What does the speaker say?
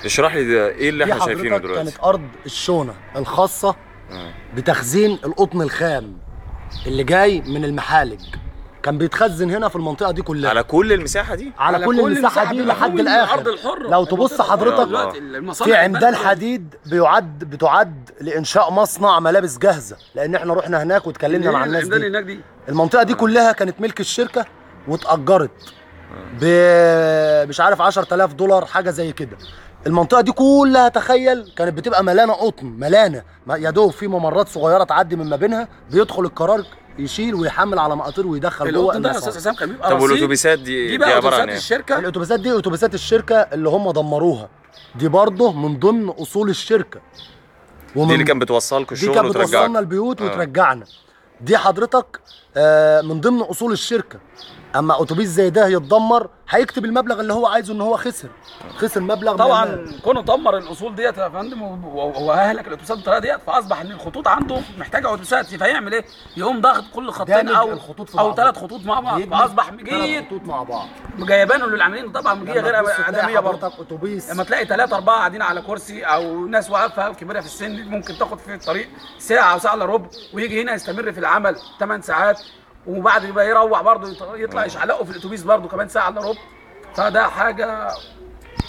اشرح لي ده ايه اللي دي احنا شايفينه حضرتك دلوقتي كانت ارض الشونه الخاصه آه. بتخزين القطن الخام اللي جاي من المحالج كان بيتخزن هنا في المنطقه دي كلها على كل المساحه دي على, على كل, كل المساحه المساحة دي دي لحد بحول الاخر الأرض الحرة. لو تبص المنطقة حضرتك دلوقتي المصانع في عمدان البلد- حديد بيعد بتعد لانشاء مصنع ملابس جاهزه لان احنا رحنا هناك واتكلمنا مع الناس العمدان دي هناك دي المنطقه دي كلها كانت ملك الشركه واتاجرت ب مش عارف 10000 دولار حاجه زي كده المنطقه دي كلها تخيل كانت بتبقى ملانه قطن ملانه ما- يا دوب في ممرات صغيره تعدي من ما بينها بيدخل القرار يشيل ويحمل على مقاطير ويدخل جوه القطن ده يا استاذ المصانع. حسام كان بيبقى طب رصيد. والاتوبيسات دي دي دي بقى عباره اتوبيسات عن ايه الشركه الاتوبيسات دي اتوبيسات الشركه اللي هم دمروها دي برضه من ضمن اصول الشركه ومن دي اللي كانت بتوصلكوا دي الشغل كانت بتوصلنا وترجعك البيوت آه. وترجعنا دي حضرتك آه، من ضمن اصول الشركه اما اتوبيس زي ده يتدمر هيكتب المبلغ اللي هو عايزه ان هو خسر خسر مبلغ من طبعا المال. كونه دمر الاصول ديت يا فندم و- و- واهلك الاتوبيسات بالطريقه ديت فاصبح ان الخطوط عنده محتاجه اتوبيسات فيهيعمل ايه؟ يقوم ضاغط كل خطين دامج او الخطوط في او بعضها. ثلاث خطوط مع بعض بيدمج فاصبح ثلاث مجيد خطوط مع بعض جايبانه للعاملين طبعا مجيه لما غير تبص تلاقي ادميه برضه حضرتك اتوبيس لما تلاقي ثلاثة أربعة قاعدين على كرسي أو ناس واقفة كبيرة في السن ممكن تاخد في الطريق ساعة أو ساعة إلا ربع ويجي هنا يستمر في العمل 8 ساعات وبعد يبقى يروح برضه يط- يطلع يشعلقه في الأتوبيس برضه كمان ساعة إلا ربع فده حاجة